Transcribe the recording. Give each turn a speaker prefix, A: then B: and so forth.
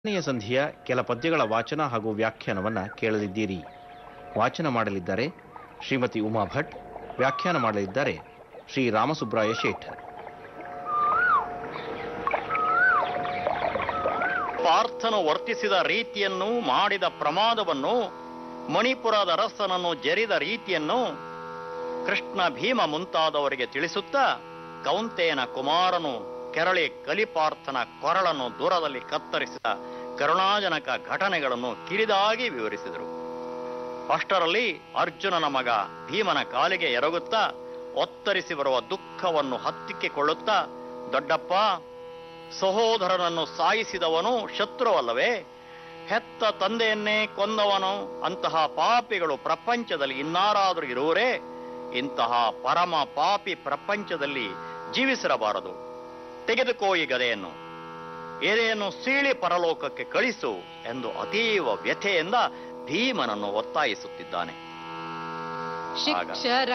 A: ಎರಡನೆಯ ಸಂಧಿಯ ಕೆಲ ಪದ್ಯಗಳ ವಾಚನ ಹಾಗೂ ವ್ಯಾಖ್ಯಾನವನ್ನ ಕೇಳಲಿದ್ದೀರಿ ವಾಚನ ಮಾಡಲಿದ್ದಾರೆ ಶ್ರೀಮತಿ ಉಮಾ ಭಟ್ ವ್ಯಾಖ್ಯಾನ ಮಾಡಲಿದ್ದಾರೆ ಶ್ರೀ ರಾಮಸುಬ್ರಾಯ ಶೇಠ್
B: ಪಾರ್ಥನು ವರ್ತಿಸಿದ ರೀತಿಯನ್ನು ಮಾಡಿದ ಪ್ರಮಾದವನ್ನು ಮಣಿಪುರದ ಅರಸನನ್ನು ಜರಿದ ರೀತಿಯನ್ನು ಕೃಷ್ಣ ಭೀಮ ಮುಂತಾದವರಿಗೆ ತಿಳಿಸುತ್ತಾ ಕೌಂತೆಯನ ಕುಮಾರನು ಕೆರಳಿ ಕಲಿಪಾರ್ಥನ ಕೊರಳನ್ನು ದೂರದಲ್ಲಿ ಕತ್ತರಿಸಿದ ಕರುಣಾಜನಕ ಘಟನೆಗಳನ್ನು ಕಿರಿದಾಗಿ ವಿವರಿಸಿದರು ಅಷ್ಟರಲ್ಲಿ ಅರ್ಜುನನ ಮಗ ಭೀಮನ ಕಾಲಿಗೆ ಎರಗುತ್ತಾ ಒತ್ತರಿಸಿ ಬರುವ ದುಃಖವನ್ನು ಹತ್ತಿಕ್ಕಿಕೊಳ್ಳುತ್ತಾ ದೊಡ್ಡಪ್ಪ ಸಹೋದರನನ್ನು ಸಾಯಿಸಿದವನು ಶತ್ರುವಲ್ಲವೇ ಹೆತ್ತ ತಂದೆಯನ್ನೇ ಕೊಂದವನು ಅಂತಹ ಪಾಪಿಗಳು ಪ್ರಪಂಚದಲ್ಲಿ ಇನ್ನಾರಾದರೂ ಇರುವರೇ ಇಂತಹ ಪರಮ ಪಾಪಿ ಪ್ರಪಂಚದಲ್ಲಿ ಜೀವಿಸಿರಬಾರದು ತೆಗೆದುಕೋ ಈ ಗದೆಯನ್ನು ಎದೆಯನ್ನು ಸೀಳಿ ಪರಲೋಕಕ್ಕೆ ಕಳಿಸು ಎಂದು ಅತೀವ ವ್ಯಥೆಯಿಂದ ಭೀಮನನ್ನು ಒತ್ತಾಯಿಸುತ್ತಿದ್ದಾನೆ ಆಗ
C: ಶಿಕ್ಷರ